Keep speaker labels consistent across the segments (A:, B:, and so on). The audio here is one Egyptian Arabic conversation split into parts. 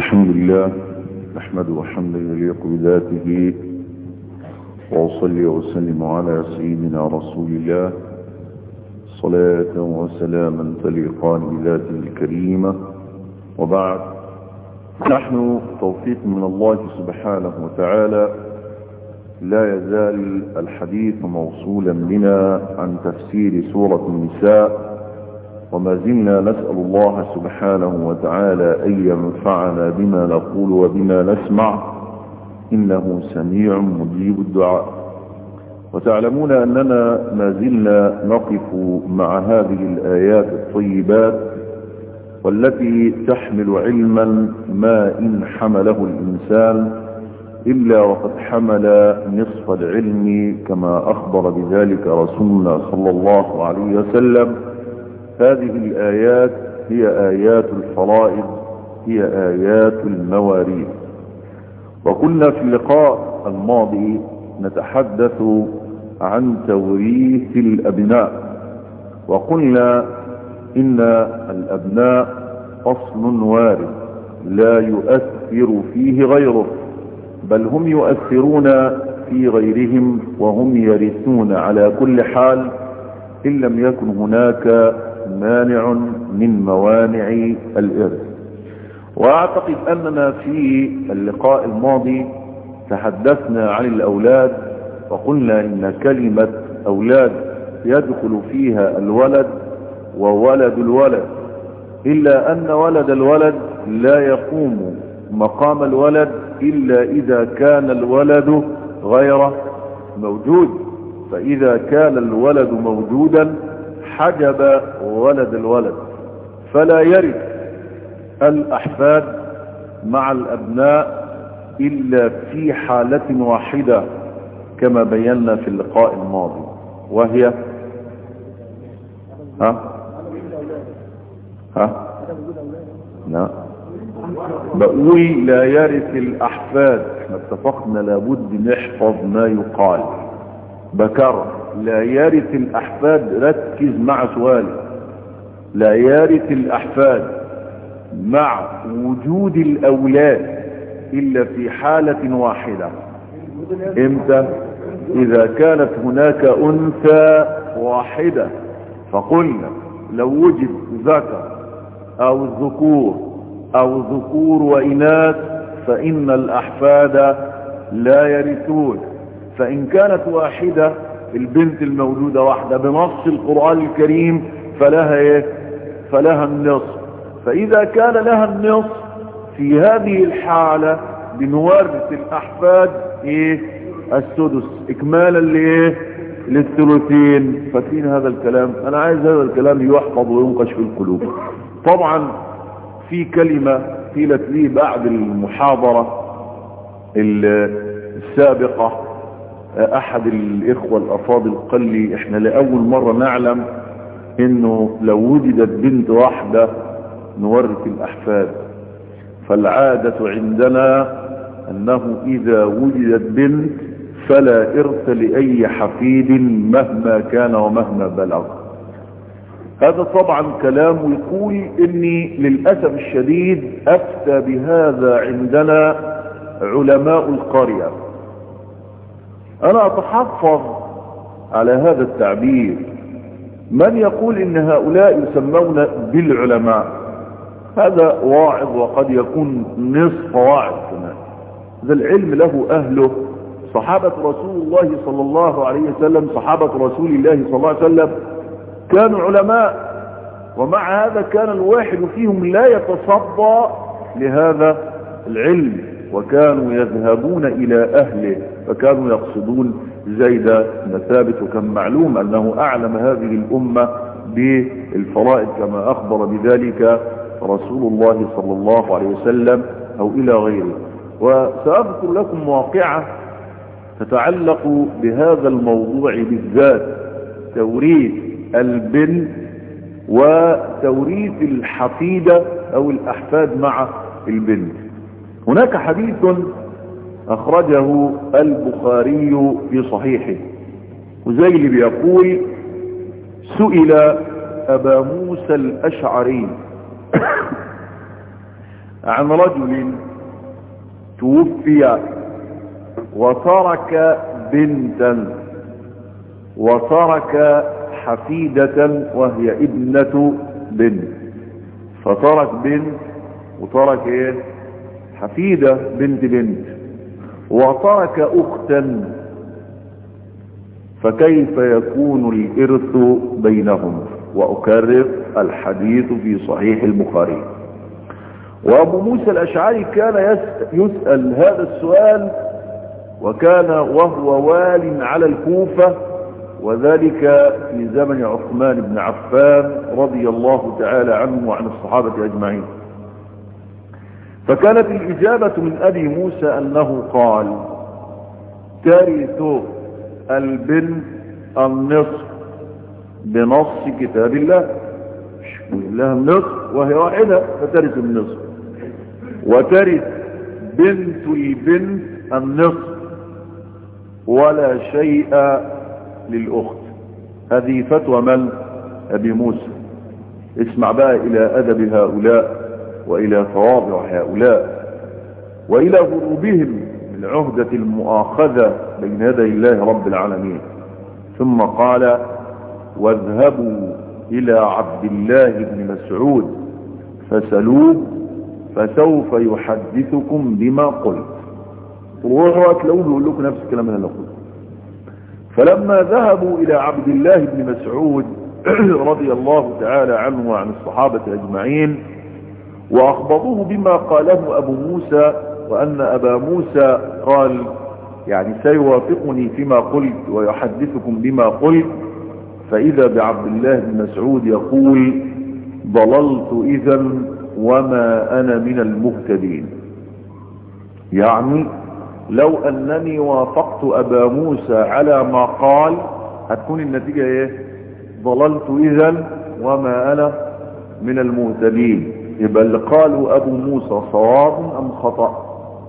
A: الحمد لله نحمده حمدا يليق بذاته وأصلي وسلم على سيدنا رسول الله صلاة وسلاما تليقان بذاته الكريمة وبعد نحن توفيق من الله سبحانه وتعالى لا يزال الحديث موصولا بنا عن تفسير سورة النساء وما زلنا نسأل الله سبحانه وتعالى أن ينفعنا بما نقول وبما نسمع إنه سميع مجيب الدعاء وتعلمون أننا ما زلنا نقف مع هذه الآيات الطيبات والتي تحمل علما ما إن حمله الإنسان إلا وقد حمل نصف العلم كما أخبر بذلك رسولنا صلى الله عليه وسلم هذه الآيات هي آيات الفرائض هي آيات المواريث وكنا في اللقاء الماضي نتحدث عن توريث الأبناء وقلنا إن الأبناء أصل وارد لا يؤثر فيه غيره بل هم يؤثرون في غيرهم وهم يرثون على كل حال إن لم يكن هناك مانع من موانع الإرث وأعتقد أننا في اللقاء الماضي تحدثنا عن الأولاد وقلنا إن كلمة أولاد يدخل فيها الولد وولد الولد إلا أن ولد الولد لا يقوم مقام الولد إلا إذا كان الولد غير موجود فإذا كان الولد موجودا حجب ولد الولد فلا يرث الأحفاد مع الأبناء إلا في حالة واحدة كما بينا في اللقاء الماضي وهي ها ها لا بقول لا يرث الأحفاد احنا اتفقنا لابد نحفظ ما يقال بكر لا يرث الأحفاد ركز مع سؤالي لا يرث الأحفاد مع وجود الأولاد إلا في حالة واحدة امتى إذا كانت هناك أنثى واحدة فقلنا لو وجد ذكر أو الذكور أو ذكور وإناث فإن الأحفاد لا يرثون فإن كانت واحدة البنت الموجودة واحدة بنص القرآن الكريم فلها ايه فلها النصف فإذا كان لها النصف في هذه الحالة بنورث الأحفاد ايه السدس إكمالا لايه للثلثين فاكرين هذا الكلام أنا عايز هذا الكلام يحفظ وينقش في القلوب طبعا في كلمة قيلت لي بعد المحاضرة السابقة احد الاخوة الافاضل قال لي احنا لاول مرة نعلم انه لو وجدت بنت واحدة نورث الاحفاد فالعادة عندنا انه اذا وجدت بنت فلا ارث لاي حفيد مهما كان ومهما بلغ هذا طبعا كلام يقول اني للأسف الشديد افتى بهذا عندنا علماء القرية انا اتحفظ على هذا التعبير من يقول ان هؤلاء يسمون بالعلماء هذا واعظ وقد يكون نصف واعظ كمان ذا العلم له اهله صحابة رسول الله صلى الله عليه وسلم صحابة رسول الله صلى الله عليه وسلم كانوا علماء ومع هذا كان الواحد فيهم لا يتصدى لهذا العلم وكانوا يذهبون الى اهله فكانوا يقصدون زيد بن ثابت وكان معلوم انه اعلم هذه الامة بالفرائض كما اخبر بذلك رسول الله صلى الله عليه وسلم او الى غيره وساذكر لكم واقعة تتعلق بهذا الموضوع بالذات توريث البنت وتوريث الحفيدة او الاحفاد مع البنت هناك حديث اخرجه البخاري في صحيحه وزي اللي بيقول سئل ابا موسى الاشعري عن رجل توفي وترك بنتا وترك حفيدة وهي ابنة بنت فترك بنت وترك ايه حفيدة بنت بنت وترك اختا فكيف يكون الارث بينهم واكرر الحديث في صحيح البخاري وابو موسى الاشعري كان يسأل هذا السؤال وكان وهو وال على الكوفة وذلك في زمن عثمان بن عفان رضي الله تعالى عنه وعن الصحابة أجمعين فكانت الإجابة من أبي موسى أنه قال ترث البنت النصف بنص كتاب الله لها النصف وهي واحدة فترث النصف وترث بنت البنت النصف ولا شيء للأخت هذه فتوى من أبي موسى اسمع بقى إلى أدب هؤلاء وإلى تواضع هؤلاء وإلى هروبهم من عهدة المؤاخذة بين يدي الله رب العالمين ثم قال واذهبوا إلى عبد الله بن مسعود فسلوه فسوف يحدثكم بما قلت روحوا هتلاقوه بيقول لكم نفس الكلام اللي انا قلته فلما ذهبوا الى عبد الله بن مسعود رضي الله تعالى عنه وعن الصحابة اجمعين واخبروه بما قاله ابو موسى وان ابا موسى قال يعني سيوافقني فيما قلت ويحدثكم بما قلت فاذا بعبد الله بن مسعود يقول ضللت اذا وما انا من المهتدين يعني لو انني وافقت ابا موسى على ما قال هتكون النتيجة ايه ضللت اذا وما انا من المهتدين يبقى اللي قالوا ابو موسى صواب ام خطأ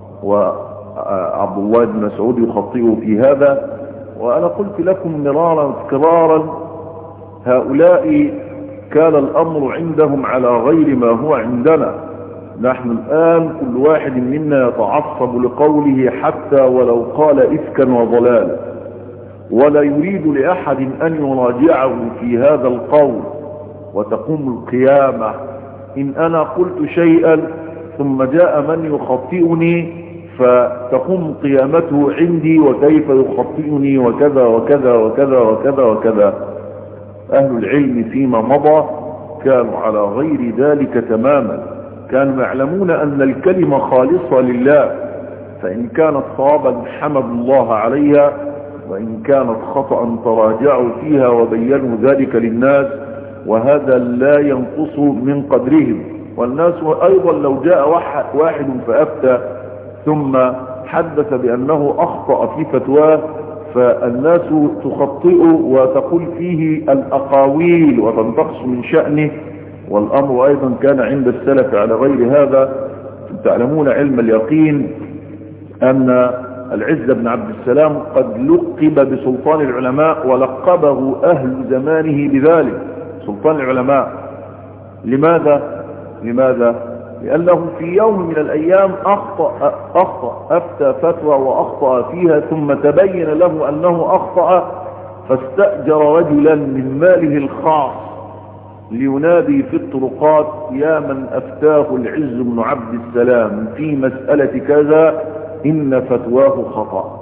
A: وعبد الله بن مسعود يخطئه في هذا وانا قلت لكم مرارا تكرارا هؤلاء كان الامر عندهم على غير ما هو عندنا نحن الآن كل واحد منا يتعصب لقوله حتى ولو قال إفكا وضلال ولا يريد لأحد أن يراجعه في هذا القول وتقوم القيامة إن أنا قلت شيئا ثم جاء من يخطئني فتقوم قيامته عندي وكيف يخطئني وكذا وكذا وكذا وكذا وكذا أهل العلم فيما مضى كانوا على غير ذلك تماما كانوا يعلمون أن الكلمة خالصة لله فإن كانت صوابا حمدوا الله عليها وإن كانت خطأ تراجعوا فيها وبينوا ذلك للناس وهذا لا ينقص من قدرهم والناس أيضا لو جاء واحد فأفتى ثم حدث بأنه أخطأ في فتواه فالناس تخطئ وتقول فيه الأقاويل وتنتقص من شأنه والأمر أيضا كان عند السلف على غير هذا تعلمون علم اليقين أن العز بن عبد السلام قد لقب بسلطان العلماء ولقبه أهل زمانه بذلك سلطان العلماء لماذا لماذا لأنه في يوم من الأيام أخطأ, أخطأ أفتى فتوى وأخطأ فيها ثم تبين له أنه أخطأ فاستأجر رجلا من ماله الخاص لينادي في الطرقات يا من أفتاه العز بن عبد السلام في مسألة كذا إن فتواه خطأ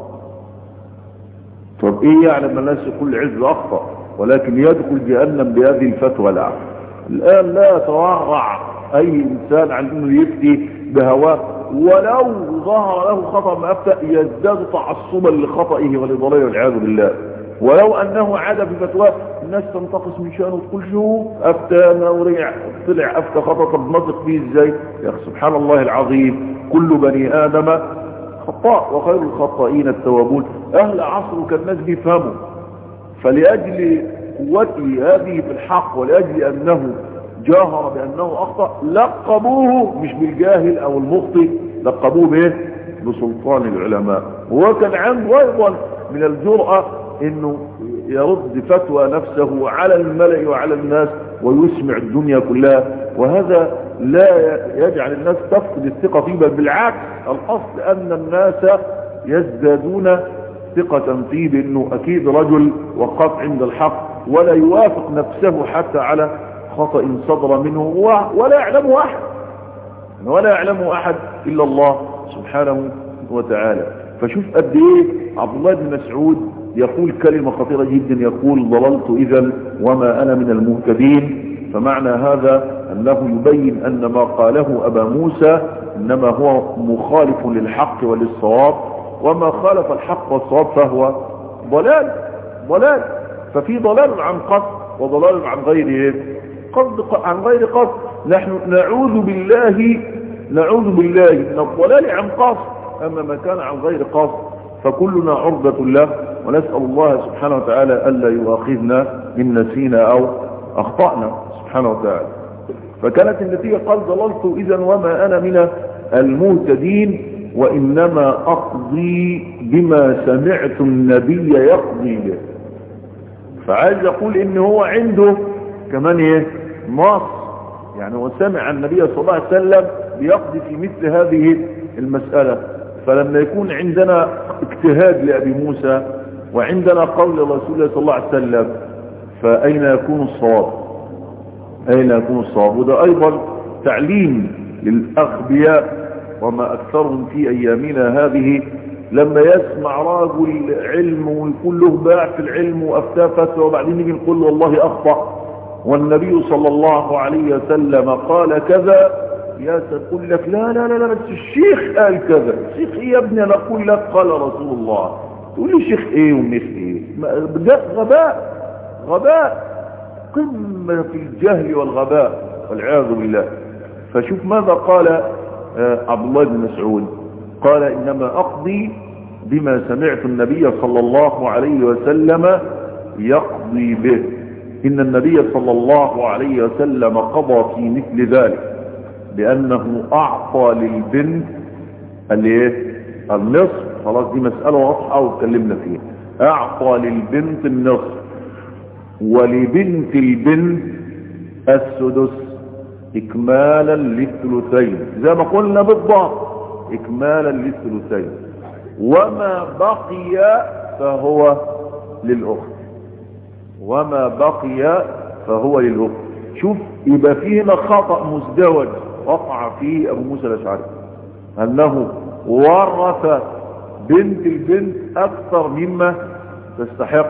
A: طب إيه يعلم الناس يقول العز أخطأ ولكن يدخل جهنم بهذه الفتوى لا الآن لا يتوارع أي إنسان عن أنه يفتي بهواه ولو ظهر له خطأ ما أفتى يزداد تعصبا لخطئه ولضلاله والعياذ بالله ولو أنه عاد في فتواه الناس تنتقص من شأنه وتقول شوف أفتانا ورجع طلع أفتى خطأ طب نثق فيه إزاي يا أخي سبحان الله العظيم كل بني آدم خطاء وخير الخطائين التوابون أهل عصره كان الناس بيفهموا فلأجل قوته هذه في الحق ولأجل أنه جاهر بأنه أخطأ لقبوه مش بالجاهل أو المخطئ لقبوه به بسلطان العلماء وهو كان عنده أيضا من الجرأة انه يرد فتوى نفسه على الملأ وعلى الناس ويسمع الدنيا كلها وهذا لا يجعل الناس تفقد الثقة فيه بل بالعكس الأصل أن الناس يزدادون ثقة فيه بأنه أكيد رجل وقف عند الحق ولا يوافق نفسه حتى على خطأ صدر منه ولا يعلمه أحد ولا يعلمه أحد إلا الله سبحانه وتعالى فشوف قد ايه عبد الله بن مسعود يقول كلمة خطيرة جدا يقول ضللت إذا وما أنا من المهتدين فمعنى هذا أنه يبين أن ما قاله أبا موسى إنما هو مخالف للحق وللصواب وما خالف الحق والصواب فهو ضلال ضلال ففي ضلال عن قصد وضلال عن غير قصد عن غير قصد نحن نعوذ بالله نعوذ بالله من الضلال عن قصد أما ما كان عن غير قصد فكلنا عرضة له ونسأل الله سبحانه وتعالى ألا يؤاخذنا إن نسينا أو أخطأنا سبحانه وتعالى فكانت النتيجة قال ضللت إذا وما أنا من المهتدين وإنما أقضي بما سمعت النبي يقضي به فعايز يقول إن هو عنده كمان إيه نص يعني هو سمع النبي صلى الله عليه وسلم بيقضي في مثل هذه المسألة فلما يكون عندنا اجتهاد لأبي موسى وعندنا قول رسول الله صلى الله عليه وسلم فأين يكون الصواب أين يكون الصواب وده أيضا تعليم للأغبياء وما أكثرهم في أيامنا هذه لما يسمع راجل علم ويكون له باع في العلم وأفتاه فتوى وبعدين يجي يقول والله أخطأ والنبي صلى الله عليه وسلم قال كذا يا تقول لك لا لا لا لا بس الشيخ قال كذا الشيخ ايه يا ابني انا اقول لك قال رسول الله تقول لي شيخ ايه ومش ايه ده غباء غباء قمة في الجهل والغباء والعياذ بالله فشوف ماذا قال عبد الله بن مسعود قال انما اقضي بما سمعت النبي صلى الله عليه وسلم يقضي به ان النبي صلى الله عليه وسلم قضى في مثل ذلك بأنه أعطى للبنت الايه النصف خلاص دي مسألة واضحة واتكلمنا فيها أعطى للبنت النصف ولبنت البنت السدس إكمالا للثلثين زي ما قلنا بالضبط إكمالا للثلثين وما بقي فهو للأخت وما بقي فهو للأخت شوف يبقى فيه هنا خطأ مزدوج وقع فيه ابو موسى الاشعري انه ورث بنت البنت اكثر مما تستحق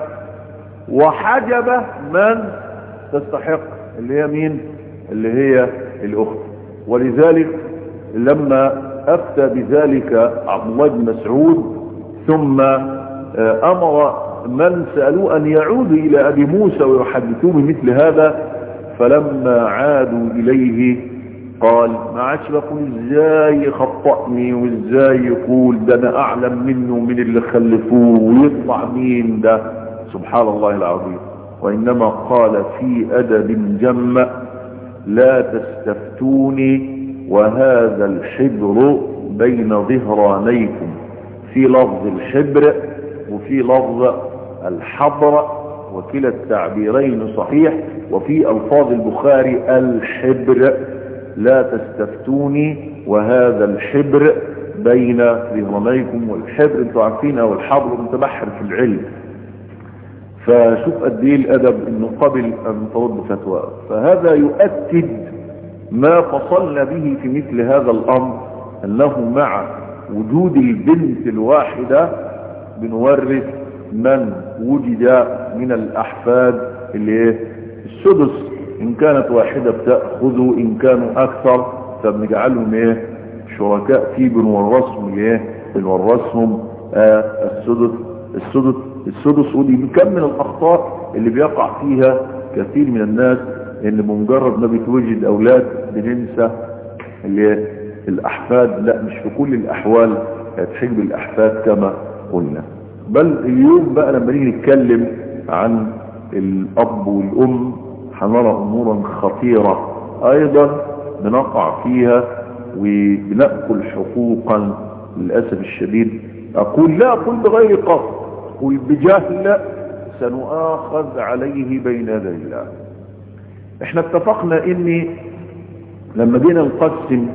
A: وحجب من تستحق اللي هي مين اللي هي الاخت ولذلك لما افتى بذلك عبد الله بن مسعود ثم امر من سألوه ان يعودوا الى ابي موسى ويحدثوه بمثل هذا فلما عادوا اليه قال ما عادش بقول ازاي يخطئني وازاي يقول ده انا اعلم منه من اللي خلفوه ويطلع مين ده سبحان الله العظيم وانما قال في ادب جم لا تستفتوني وهذا الحبر بين ظهرانيكم في لفظ الحبر وفي لفظ الحبر وكلا التعبيرين صحيح وفي الفاظ البخاري الحبر لا تستفتوني وهذا الحبر بين ظهرانيكم والحبر انتوا عارفين او الحبر متبحر في العلم فشوف قد ايه الادب انه قبل ان ترد فتوى فهذا يؤكد ما فصلنا به في مثل هذا الامر انه مع وجود البنت الواحدة بنورث من وجد من الاحفاد اللي ايه السدس ان كانت واحدة بتأخذ ان كانوا اكثر فبنجعلهم ايه شركاء في بنورثهم ايه بنورثهم آه السدس السدس السدس ودي كم من الاخطاء اللي بيقع فيها كثير من الناس ان بمجرد ما بتوجد اولاد بننسى اللي الاحفاد لا مش في كل الاحوال هتحجب الاحفاد كما قلنا بل اليوم بقى لما نيجي نتكلم عن الاب والام هنرى امورا خطيرة ايضا بنقع فيها وبنأكل حقوقا للأسف الشديد اقول لا اقول بغير قصد اقول بجهل سنؤاخذ عليه بين يدي الله احنا اتفقنا ان لما جينا نقسم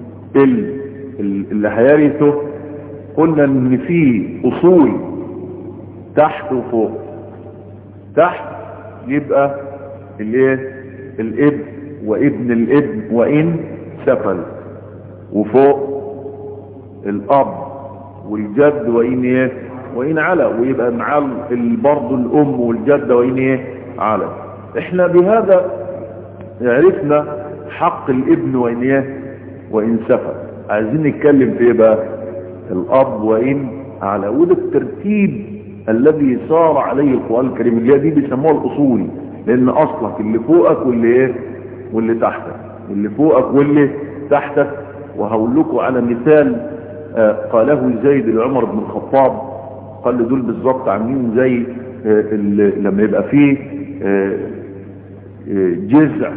A: اللي هيرثه قلنا ان في اصول تحت وفوق تحت يبقى الايه الابن وابن الابن وان سفل وفوق الاب والجد وان ايه وان على ويبقى مع برضه الام والجد وان ايه على احنا بهذا عرفنا حق الابن وان ايه وان سفل عايزين نتكلم في ايه بقى الاب وان على وده الترتيب الذي صار عليه القرآن الكريم اللي دي بيسموها الاصول لان اصلك اللي فوقك واللي ايه واللي تحتك اللي فوقك واللي تحتك وهقول لكم على مثال آه قاله زيد لعمر بن الخطاب قال له دول بالظبط عاملين زي آه لما يبقى فيه آه جذع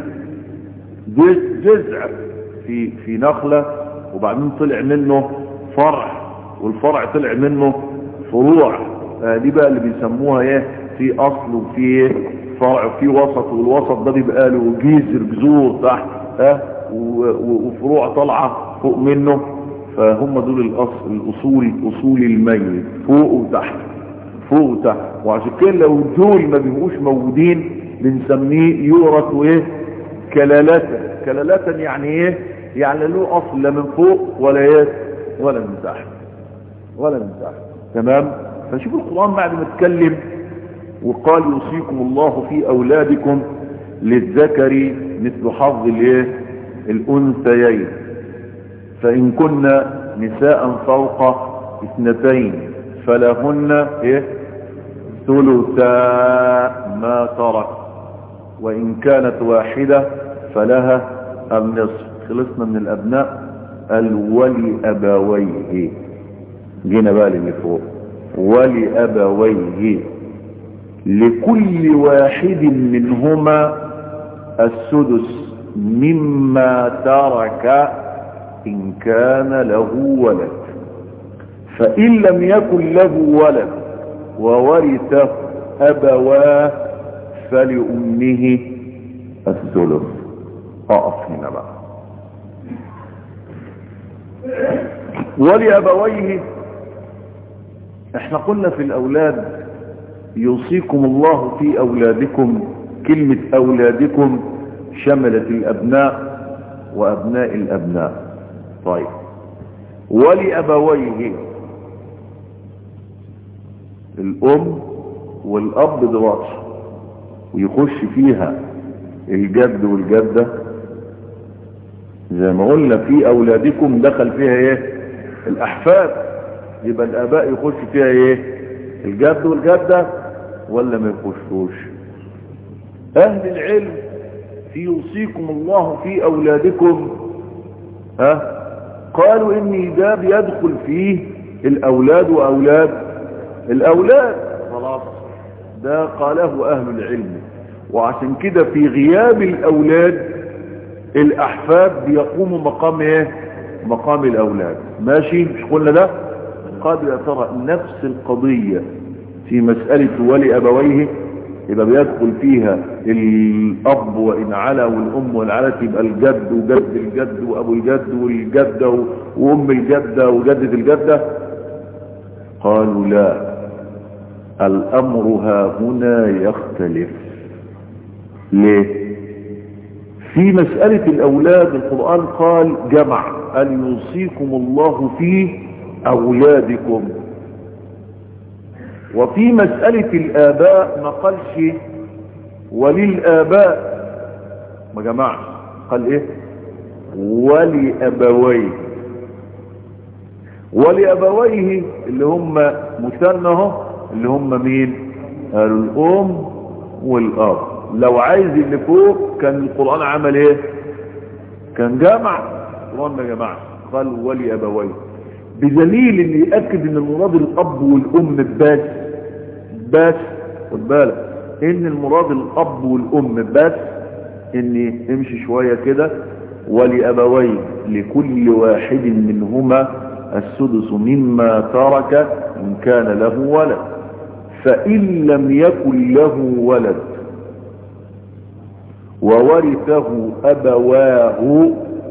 A: جذع في في نخله وبعدين طلع منه فرع والفرع طلع منه فروع دي بقى اللي بيسموها ايه في اصل وفي ايه فرع وفي وسط والوسط ده بيبقى له جذر جذور تحت ها وفروع طالعه فوق منه فهم دول الاصل الاصول اصول الميت فوق وتحت فوق وتحت وعشان كده لو دول ما بيبقوش موجودين بنسميه يورث ايه كلالة كلالة يعني ايه يعني له اصل لا من فوق ولا ايه ولا من تحت ولا من تحت تمام فشوف القرآن بعد ما اتكلم وقال يوصيكم الله في أولادكم للذكر مثل حظ الايه الأنثيين فإن كنا نساء فوق اثنتين فلهن ايه ثلثا ما ترك وإن كانت واحدة فلها النصف خلصنا من الأبناء الولي أبويه جينا بقى اللي فوق ولأبويه لكل واحد منهما السدس مما ترك إن كان له ولد فإن لم يكن له ولد وورثه أبواه فلأمه الثلث أقف هنا بقى ولأبويه احنا قلنا في الاولاد يوصيكم الله في اولادكم كلمة اولادكم شملت الابناء وابناء الابناء طيب ولابويه الام والاب دلوقتي ويخش فيها الجد والجدة زي ما قلنا في اولادكم دخل فيها ايه الاحفاد يبقى الاباء يخش فيها ايه الجد والجدة ولا ما يخشوش اهل العلم في يوصيكم الله في اولادكم ها قالوا ان ده بيدخل فيه الاولاد واولاد الاولاد خلاص ده قاله اهل العلم وعشان كده في غياب الاولاد الاحفاد بيقوموا مقام ايه مقام الاولاد ماشي مش قلنا ده قال يا ترى نفس القضية في مسألة ولي أبويه يبقى بيدخل فيها الأب وإن علا والأم وإن علت يبقى الجد وجد الجد وأبو الجد والجدة وأم الجدة وجدة الجدة قالوا لا الأمر ها هنا يختلف ليه في مسألة الأولاد القرآن قال جمع أن يوصيكم الله فيه أولادكم وفي مسألة الآباء ما قالش وللآباء ما جمعش قال إيه ولأبويه ولأبويه اللي هم مثنى اللي هم مين قالوا الأم والأب لو عايز اللي فوق كان القرآن عمل ايه كان جمع القرآن ما جمعش قال ولأبويه بدليل ان يأكد ان المراد الاب والام بس بس خد بالك ان المراد الاب والام بس ان امشي شوية كده ولأبويه لكل واحد منهما السدس مما ترك ان كان له ولد فإن لم يكن له ولد وورثه أبواه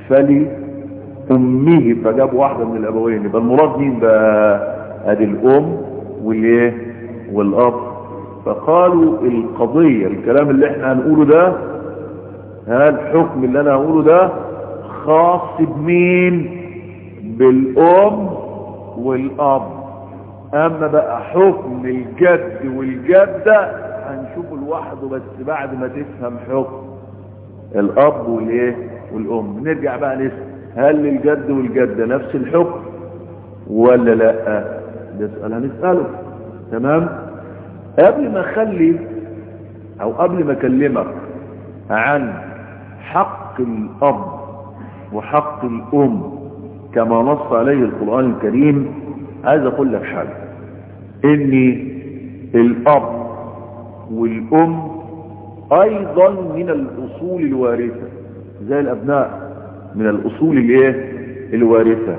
A: فلأمه فجاب واحدة من الأبوين يبقى المراد مين بقى ادي الأم والايه والأب فقالوا القضية الكلام اللي احنا هنقوله ده ها الحكم اللي انا هقوله ده خاص بمين بالأم والأب أما بقى حكم الجد والجدة هنشوفه لوحده بس بعد ما تفهم حكم الأب والإيه والأم نرجع بقى نسأل هل الجد والجدة نفس الحكم ولا لا نسأل هنسأله تمام قبل ما اخلي او قبل ما اكلمك عن حق الاب وحق الام كما نص عليه القرآن الكريم عايز اقول لك حاجة ان الاب والام ايضا من الاصول الوارثة زي الابناء من الاصول الايه الوارثة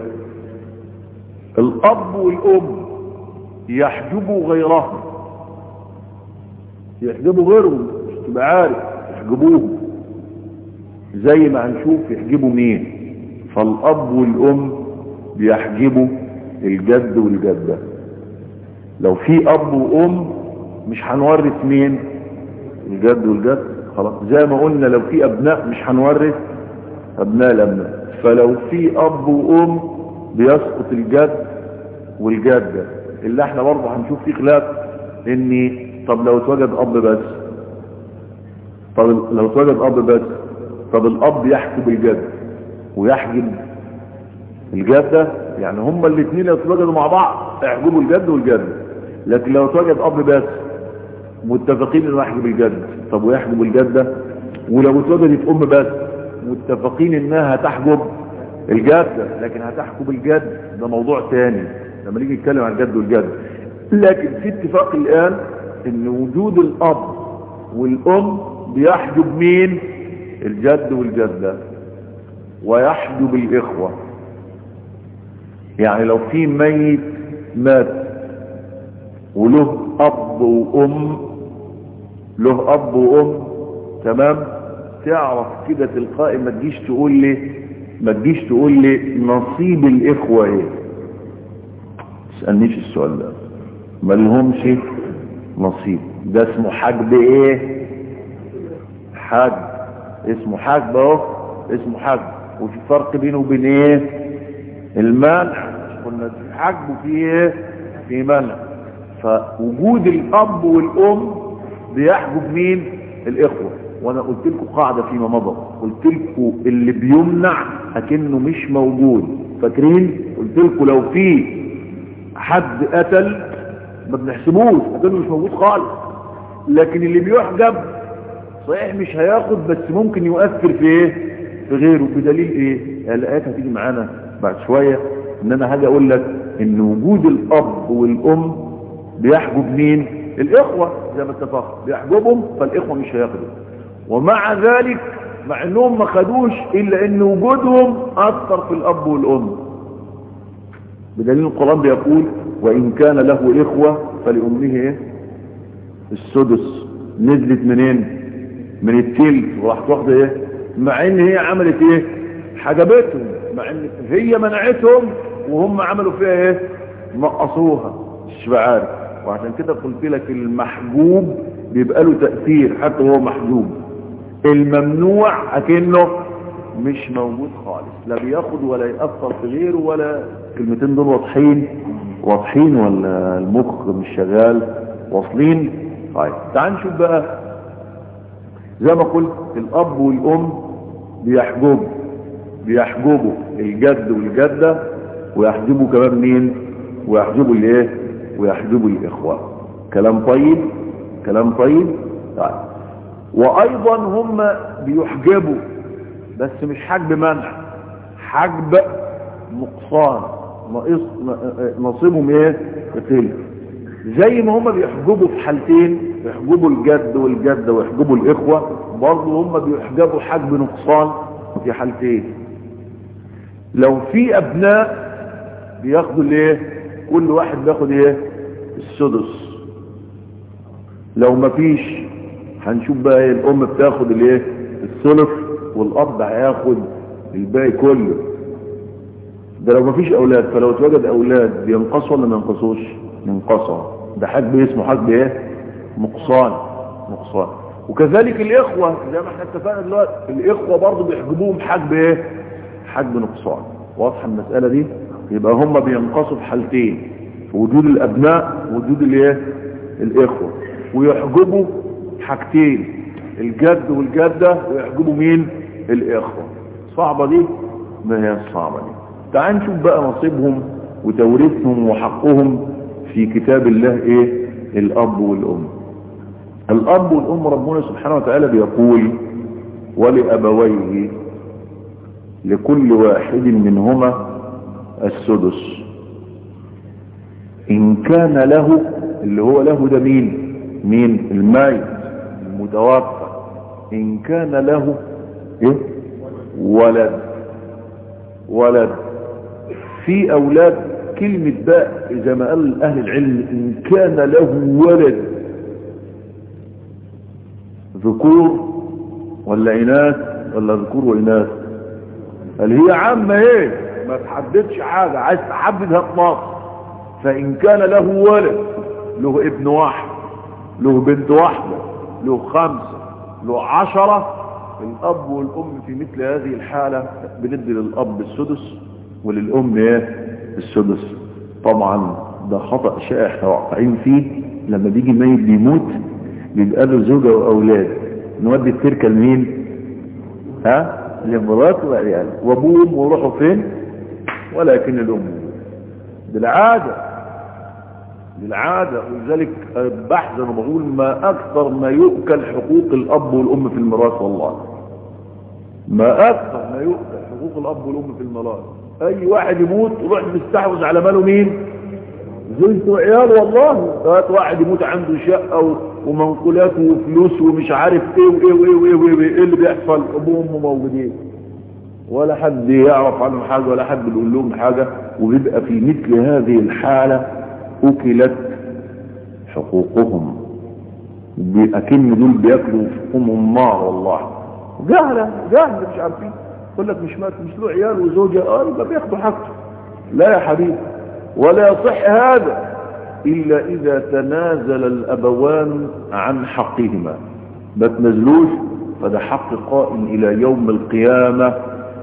A: الاب والام يحجبوا غيرهم يحجبوا غيرهم مش تبقى عارف يحجبوهم زي ما هنشوف يحجبوا مين فالاب والام بيحجبوا الجد والجدة لو في اب وام مش هنورث مين الجد والجد خلاص زي ما قلنا لو في ابناء مش هنورث ابناء الابناء فلو في اب وام بيسقط الجد والجدة اللي احنا برضه هنشوف فيه خلاف ان طب لو اتوجد اب بس طب لو اتوجد اب بس طب الاب يحجب الجد ويحجب الجدة يعني هما الاثنين لو اتوجدوا مع بعض يحجبوا الجد والجد لكن لو اتوجد اب بس متفقين انه يحجب الجد طب ويحجب الجدة ولو اتوجدت ام بس متفقين انها تحجب الجدة لكن هتحجب الجد ده موضوع تاني لما نيجي نتكلم عن الجد والجد لكن في اتفاق الان ان وجود الاب والام بيحجب مين الجد والجدة ويحجب الاخوة يعني لو في ميت مات وله اب وام له اب وام تمام تعرف كده تلقائي ما تجيش تقول لي ما تجيش تقول لي نصيب الاخوة ايه تسألنيش السؤال ده ما لهمش نصيب ده اسمه حجب ايه حجب اسمه حجب اهو اسمه حجب وفي فرق بينه وبين ايه المنع قلنا في حجب وفي ايه في منع فوجود الاب والام بيحجب مين الاخوه وانا قلت لكم قاعده فيما مضى قلت لكم اللي بيمنع اكنه مش موجود فاكرين قلت لكم لو في حد قتل ما بنحسبوش اكنه مش موجود خالص لكن اللي بيحجب صحيح مش هياخد بس ممكن يؤثر في ايه في غيره بدليل ايه الايات هتيجي معانا بعد شويه ان انا هاجي اقول لك ان وجود الاب والام بيحجب مين الاخوه زي ما اتفقنا بيحجبهم فالاخوه مش هياخدوا ومع ذلك مع انهم ما خدوش الا ان وجودهم اثر في الاب والام بدليل القرآن بيقول وإن كان له إخوة فلأمه إيه؟ السدس نزلت منين من التلت وراحت واخده إيه مع إن هي عملت إيه حجبتهم مع إن هي منعتهم وهم عملوا فيها إيه نقصوها مش عارف وعشان كده قلت لك المحجوب بيبقى له تأثير حتى وهو محجوب الممنوع أكنه مش موجود خالص لا بياخد ولا يأثر في غيره ولا الكلمتين دول واضحين واضحين ولا المخ مش شغال واصلين طيب تعال نشوف بقى زي ما قلت الاب والام بيحجبوا بيحجبوا الجد والجدة ويحجبوا كمان مين ويحجبوا الايه ويحجبوا الاخوة كلام طيب كلام طيب طيب وايضا هم بيحجبوا بس مش حجب منع حجب نقصان ناقص نصيبهم ايه يقل زي ما هم بيحجبوا في حالتين يحجبوا الجد والجدة ويحجبوا الاخوة برضه هم بيحجبوا حجب نقصان في حالتين لو في ابناء بياخدوا الايه كل واحد بياخد ايه السدس لو ما فيش هنشوف بقى ايه الام بتاخد الايه الثلث والاب هياخد الباقي كله ده لو مفيش اولاد فلو اتوجد اولاد بينقصوا ولا ما ينقصوش ينقصوا ده حجب اسمه حجب ايه نقصان نقصان وكذلك الاخوة زي ما احنا اتفقنا دلوقتي الاخوة برضه بيحجبوهم حجب ايه حجب نقصان واضحه المسألة دي يبقى هم بينقصوا في حالتين في وجود الابناء ووجود الايه الاخوة ويحجبوا حاجتين الجد والجدة ويحجبوا مين الاخوة صعبة دي ما هي الصعبة دي تعال نشوف بقى نصيبهم وتوريثهم وحقهم في كتاب الله ايه الاب والام الاب والام ربنا سبحانه وتعالى بيقول ولابويه لكل واحد منهما السدس ان كان له اللي هو له ده مين مين الميت المتوفى ان كان له ايه ولد ولد في اولاد كلمة باء زي ما قال اهل العلم ان كان له ولد ذكور ولا اناث ولا ذكور واناث قال هي عامة ايه ما تحددش حاجة عايز تحددها في مصر فان كان له ولد له ابن واحد له بنت واحدة له خمسة له عشرة الاب والام في مثل هذه الحالة بندي للاب السدس وللام ايه السدس طبعا ده خطأ شائع احنا واقعين فيه لما بيجي ميت بيموت بيبقى له زوجة واولاد نودي التركة لمين ها لمراته وعيال وابوهم ويروحوا فين ولكن الام بالعادة بالعادة ولذلك بحث انا بقول ما اكثر ما يؤكل حقوق الاب والام في الميراث والله ما اكثر ما يؤكل حقوق الاب والام في الميراث اي واحد يموت يروح مستحوذ على ماله مين زوجته وعياله والله هات واحد يموت عنده شقه ومنقولات وفلوس ومش عارف ايه وايه وايه وايه وايه, وإيه, إيه اللي بيحصل ابوه وامه موجودين ولا حد يعرف عنهم حاجه ولا حد بيقول لهم حاجه وبيبقى في مثل هذه الحاله اكلت حقوقهم اكن دول بياكلوا فيهم نار والله جهله جهله مش عارفين يقول لك مش مات مش له عيال وزوجة اه يبقى بياخدوا حقه لا يا حبيبي ولا يصح هذا الا اذا تنازل الابوان عن حقهما ما تنزلوش فده حق قائم الى يوم القيامة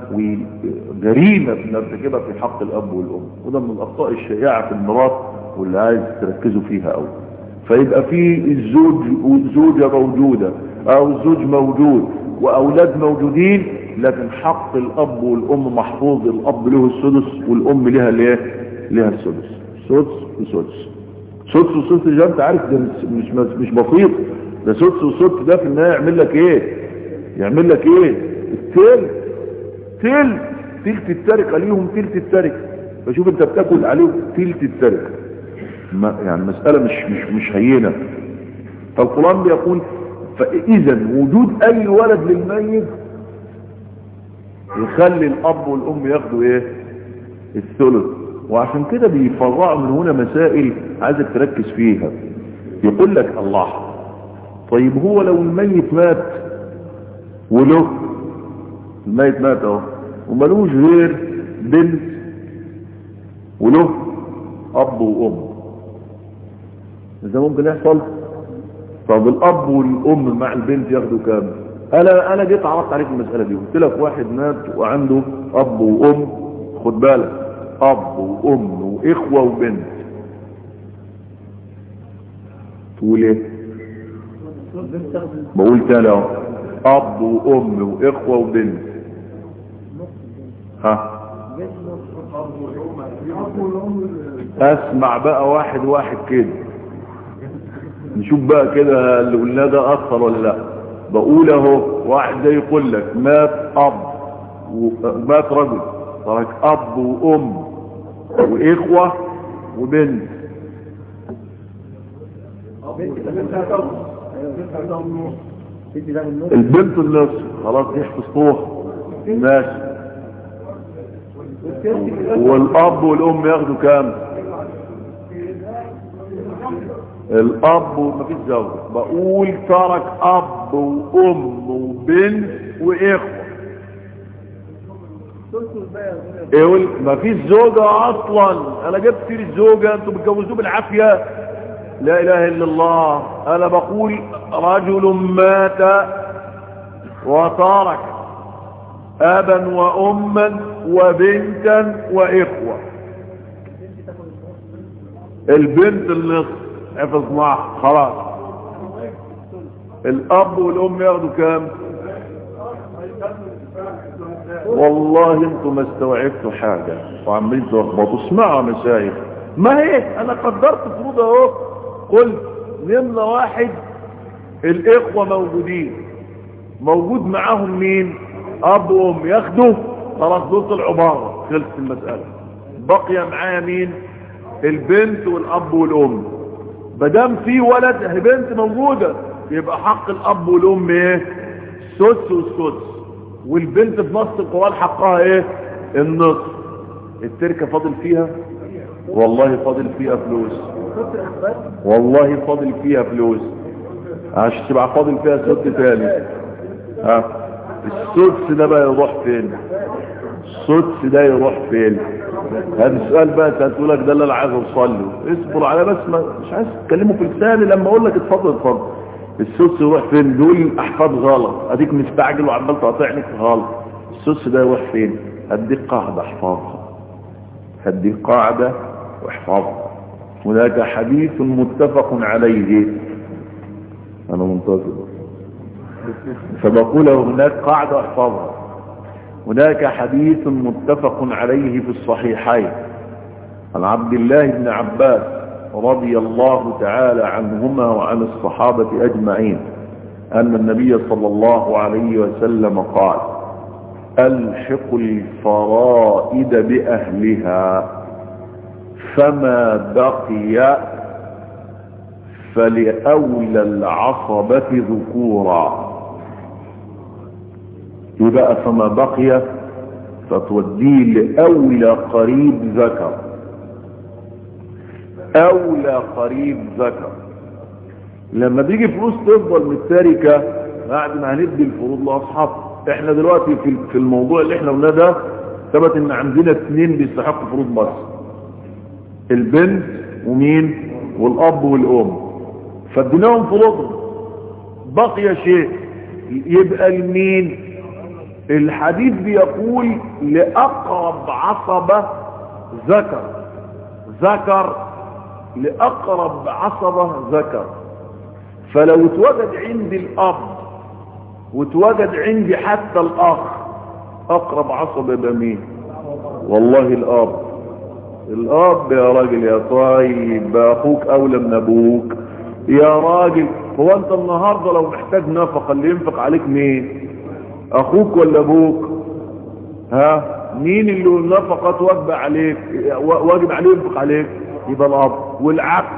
A: وجريمة بنرتكبها في حق الاب والام وده من الاخطاء الشائعة في الميراث واللي عايز تركزوا فيها قوي فيبقى في الزوج زوجة موجودة او الزوج موجود واولاد موجودين لكن حق الاب والام محفوظ الاب له السدس والام لها الايه لها السدس سدس وسدس سدس وسدس ده انت عارف ده مش مش بسيط ده سدس وسدس ده في النهايه يعمل لك ايه يعمل لك ايه التل تل تلت التركه ليهم تلت التركه فشوف انت بتاكل عليهم تلت التركه ما يعني مساله مش مش مش هينه فالقران بيقول فاذا وجود اي ولد للميت يخلي الاب والام ياخدوا ايه الثلث وعشان كده بيفرعوا من هنا مسائل عايزك تركز فيها يقول لك الله طيب هو لو الميت مات وله الميت مات اهو وملوش غير بنت وله اب وام ده ممكن يحصل طب الاب والام مع البنت ياخدوا كام انا انا جيت عرضت عليك المساله دي قلت لك واحد مات وعنده اب وام خد بالك اب وام واخوه وبنت تقول ايه بقول تاني اهو اب وام واخوه وبنت ها اسمع بقى واحد واحد كده نشوف بقى كده اللي قلناه ده اثر ولا لا بقول اهو واحد ده يقول لك مات اب ومات رجل ترك اب وام واخوه وبنت البنت النصف خلاص دي حفظتوها ماشي والاب والام ياخدوا كام الاب ومفيش زوج بقول ترك اب وام وبنت واخوه يقول ما فيش زوجة اصلا انا جبت سير الزوجة انتوا بتجوزوه بالعافية لا اله الا الله انا بقول رجل مات وترك ابا واما وبنتا واخوة البنت النصف حفظ معها خلاص الاب والام ياخدوا كام والله انتم ما استوعبتوا حاجة وعمالين تلخبطوا اسمعوا يا مشايخ ما هي انا قدرت فروض اهو قلت نمرة واحد الاخوة موجودين موجود معاهم مين اب وام ياخدوا خلاص دول طلعوا بره خلصت المسألة بقي معايا مين البنت والاب والام مادام في ولد اهي بنت موجودة يبقى حق الاب والام ايه السدس والسدس والبنت في نص القرآن حقها ايه النصف التركة فاضل فيها والله فاضل فيها فلوس والله فاضل فيها فلوس عشان تبقى فاضل فيها سدس تاني ها السدس ده بقى يروح فين السدس ده يروح فين هذا السؤال بقى سألته لك ده اللي انا عايز اوصل له اصبر على بس ما مش عايز تكلمه في لساني لما اقول لك اتفضل اتفضل السدس يروح فين دول احفاد غلط اديك مستعجل وعمال تقاطعني غلط السدس ده يروح فين هديك قاعده احفظها هديك قاعده واحفظها هناك حديث متفق عليه انا منتظر فبقول هناك قاعده احفظها هناك حديث متفق عليه في الصحيحين عن عبد الله بن عباس رضي الله تعالى عنهما وعن الصحابة أجمعين أن النبي صلى الله عليه وسلم قال ألحق الفرائد بأهلها فما بقي فلأولى العصبة ذكورا يبقى فما بقي فتوديه لأولى قريب ذكر اولى قريب ذكر لما بيجي فلوس تفضل من التركة بعد ما هندي الفروض لاصحاب احنا دلوقتي في في الموضوع اللي احنا قلناه ده ثبت ان عندنا اثنين بيستحقوا فروض بس البنت ومين والاب والام فاديناهم فروضهم بقي شيء يبقى لمين الحديث بيقول لاقرب عصبة ذكر ذكر لأقرب عصبة ذكر فلو اتوجد عندي الأب واتوجد عندي حتى الأخ أقرب عصبة يبقى مين والله الأب الأب يا راجل يا طيب أخوك أولى من أبوك يا راجل هو أنت النهاردة لو محتاج نفقة اللي ينفق عليك مين أخوك ولا أبوك ها مين اللي النفقة واجب عليك واجب عليه ينفق عليك يبقى الاب والعكس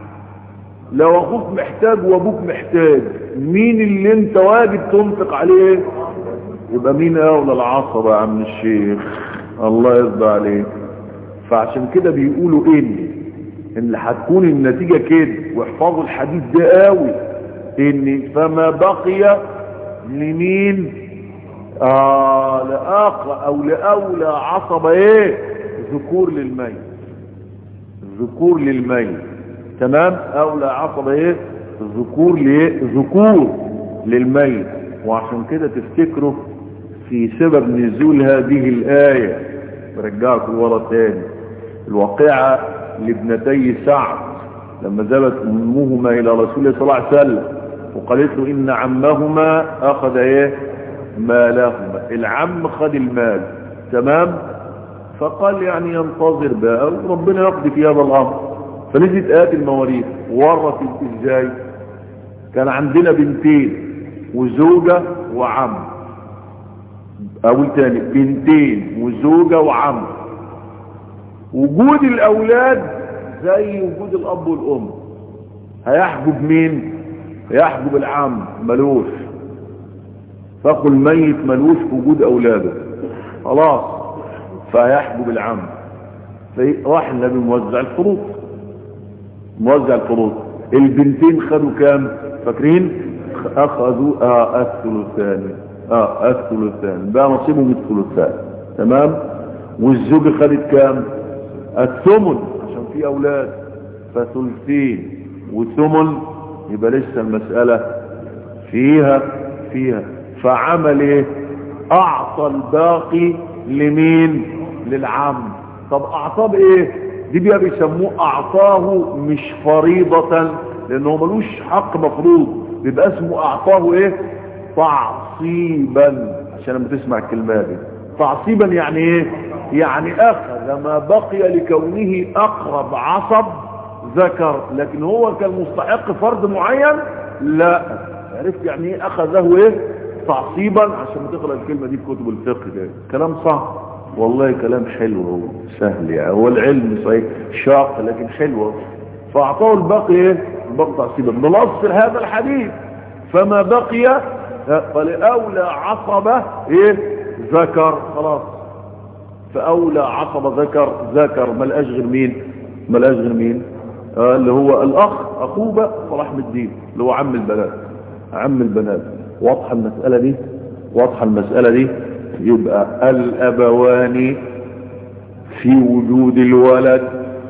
A: لو اخوك محتاج وابوك محتاج مين اللي انت واجب تنفق عليه يبقى مين اولى العصبة يا عم الشيخ الله يرضى عليك فعشان كده بيقولوا ان ان هتكون النتيجة كده واحفظوا الحديث ده قوي ان فما بقي لمين آه لأقرأ او لأولى عصبة ايه ذكور للميت ذكور للميت تمام اولى عصب ايه ذكور لايه ذكور للميت وعشان كده تفتكروا في سبب نزول هذه الآية برجعكم ورا تاني الواقعة لابنتي سعد لما ذهبت امهما الى رسول الله صلى الله عليه وسلم وقالت له ان عمهما اخذ ايه مالهما العم خد المال تمام فقال يعني ينتظر بقى وربنا يقضي في هذا الامر فنزلت آيات المواريث ورثت ازاي كان عندنا بنتين وزوجة وعم اقول تاني بنتين وزوجة وعم وجود الاولاد زي وجود الاب والام هيحجب مين هيحجب العم ملوش فاخو الميت ملوش في وجود اولاده خلاص فيحجب العم راح النبي موزع الفروض موزع الفروض البنتين خدوا كام فاكرين اخذوا اه الثلثان اه الثلثان بقى نصيبهم الثلثان تمام والزوجة خدت كام الثمن عشان في اولاد فثلثين وثمن يبقى لسه المسألة فيها فيها فعمل ايه اعطى الباقي لمين للعم طب اعطاه بايه دي بقى بيسموه اعطاه مش فريضة لانه ملوش حق مفروض بيبقى اسمه اعطاه ايه تعصيبا عشان لما تسمع الكلمة دي تعصيبا يعني ايه يعني اخذ ما بقي لكونه اقرب عصب ذكر لكن هو كان مستحق فرض معين لا عرفت يعني ايه اخذه ايه تعصيبا عشان تقرا الكلمه دي في كتب الفقه ده كلام صح والله كلام حلو هو سهل يعني هو العلم صحيح شاق لكن حلو فاعطاه الباقي ايه الباقي تعصيبا بنص هذا الحديث فما بقي فلاولى عصبه ايه ذكر خلاص فاولى عصبه ذكر ذكر ما لقاش غير مين ما لقاش غير مين آه اللي هو الاخ اخوه بقى صلاح الدين اللي هو عم البنات عم البنات واضحه المساله دي واضحه المساله دي يبقى الابوان في وجود الولد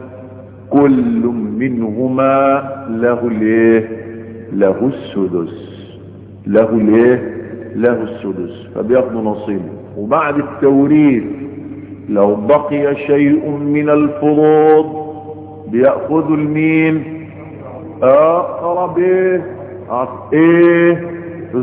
A: كل منهما له الايه له السدس له الايه له السدس فبياخدوا نصيبه وبعد التوريث لو بقي شيء من الفروض بيأخذوا المين اقرب ايه ايه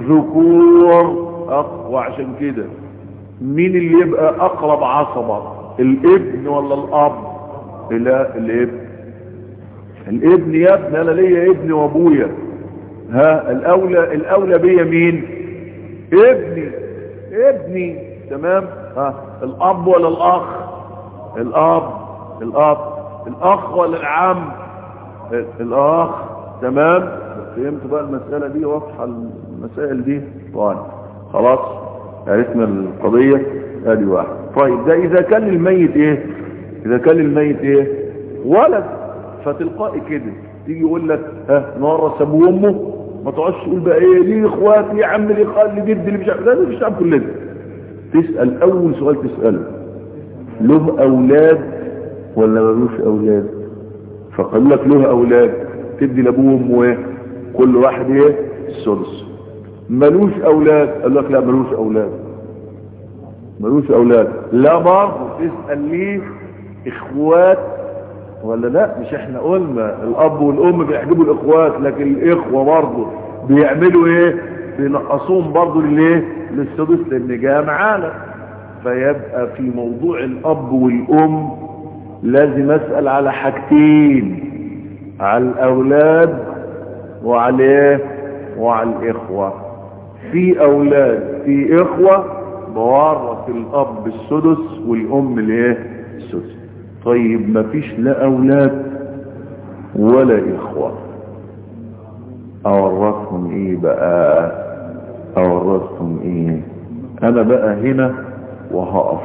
A: ذكور أق... وعشان كده مين اللي يبقى اقرب عصبة الابن ولا الاب لا الابن الابن يا ابن انا ليا ابن وابويا ها الاولى الاولى بيا مين ابني ابني تمام ها الاب ولا الاخ الاب الاب الاخ ولا العم الاخ تمام فهمت بقى المسألة دي واضحة المسائل دي طيب خلاص عرفنا القضية ادي واحد طيب ده اذا كان الميت ايه اذا كان الميت ايه ولد فتلقائي كده تيجي يقول لك ها نورث ابوه وامه ما تقعدش تقول بقى ايه ليه اخواتي ليه عم ليه خال ليه جد ليه مش عارف ده مش عارف كلنا تسال اول سؤال تساله له اولاد ولا ملوش اولاد فقال لك له اولاد تدي لابوه وامه ايه كل واحد ايه السدس ملوش اولاد قال لك لا ملوش اولاد ملوش اولاد لا برضه تسال ليه اخوات ولا لا مش احنا قلنا الاب والام بيحجبوا الاخوات لكن الاخوه برضه بيعملوا ايه بينقصوهم برضه للايه للسدس لان جاء معانا فيبقى في موضوع الاب والام لازم اسال على حاجتين على الاولاد وعلى ايه وعلى الاخوه في اولاد في اخوه بورث الاب السدس والام الايه السدس طيب ما فيش لا اولاد ولا اخوة اورثهم ايه بقى اورثهم ايه انا بقى هنا وهقف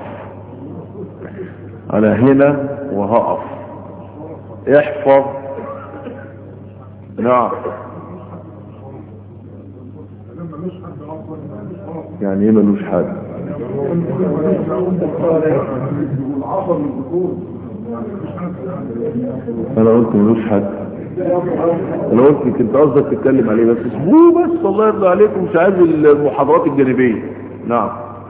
A: انا هنا وهقف احفظ نعم يعني ايه ملوش حد انا قلت ملوش حد انا قلت كنت قصدك تتكلم عليه بس اسبوع بس الله يرضى عليكم مش عايز المحاضرات الجانبيه نعم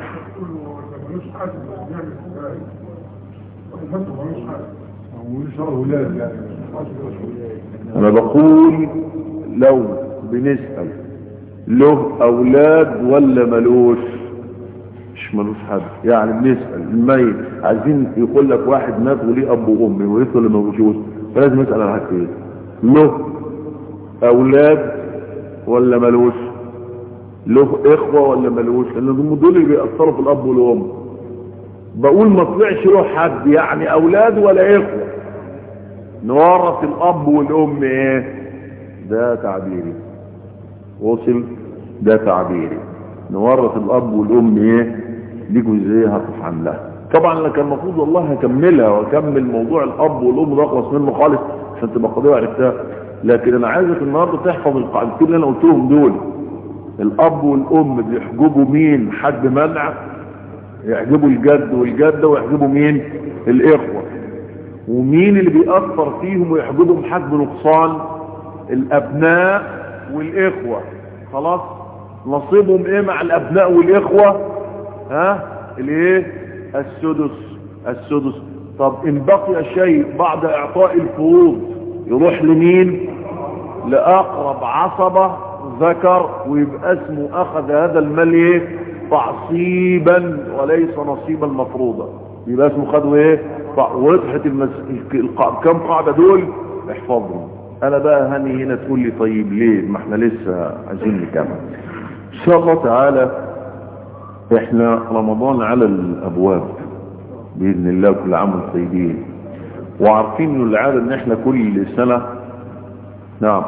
A: انا بقول لو بنسأل له اولاد ولا ملوش مش ملوش حد يعني بنسأل الميت عايزين يقول لك واحد مات وليه اب وام ورث ولا ملوش فلازم نسأل على حاجتين له اولاد ولا ملوش له اخوة ولا ملوش لان دول اللي بيأثروا في الاب والام بقول ما طلعش له حد يعني اولاد ولا اخوة نورث الاب والام ايه ده تعبيري وصل ده تعبيري نورث الاب والام ايه دي جزئيه هقف عنها طبعا انا كان المفروض والله هكملها واكمل موضوع الاب والام ده اخلص منه خالص عشان تبقى قضيه عرفتها لكن انا عايزك النهارده تحفظ القاعدتين اللي انا قلتهم دول الاب والام بيحجبوا مين حد منع يحجبوا الجد والجدة ويحجبوا مين الاخوة ومين اللي بيأثر فيهم ويحجبهم حجب نقصان الابناء والاخوة خلاص نصيبهم ايه مع الابناء والاخوة ها الايه السدس السدس طب ان بقي شيء بعد اعطاء الفروض يروح لمين لاقرب عصبة ذكر ويبقى اسمه اخذ هذا المال ايه تعصيبا وليس نصيبا مفروضا يبقى اسمه خدوا ايه وضحت المس... كم قاعدة دول احفظهم انا بقى هاني هنا تقول لي طيب ليه ما احنا لسه عايزين نكمل ان شاء الله تعالى احنا رمضان على الابواب باذن الله كل عام وانتم طيبين وعارفين انه العاده ان احنا كل سنه نعم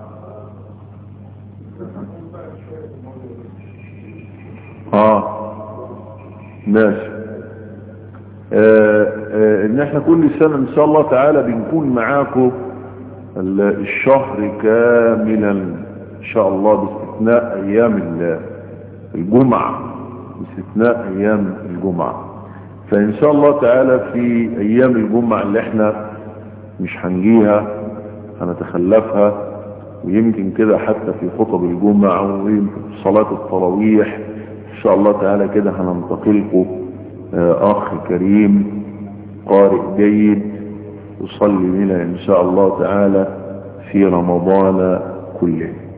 A: اه ماشي آه آه ان احنا كل سنة ان شاء الله تعالى بنكون معاكم الشهر كاملا ان شاء الله باستثناء ايام الجمعة باستثناء ايام الجمعة فان شاء الله تعالى في ايام الجمعة اللي احنا مش هنجيها هنتخلفها ويمكن كده حتى في خطب الجمعة ويمكن في صلاة التراويح ان شاء الله تعالى كده هننتقلكم اخ كريم قارئ جيد يصلي بنا ان شاء الله تعالى في رمضان كله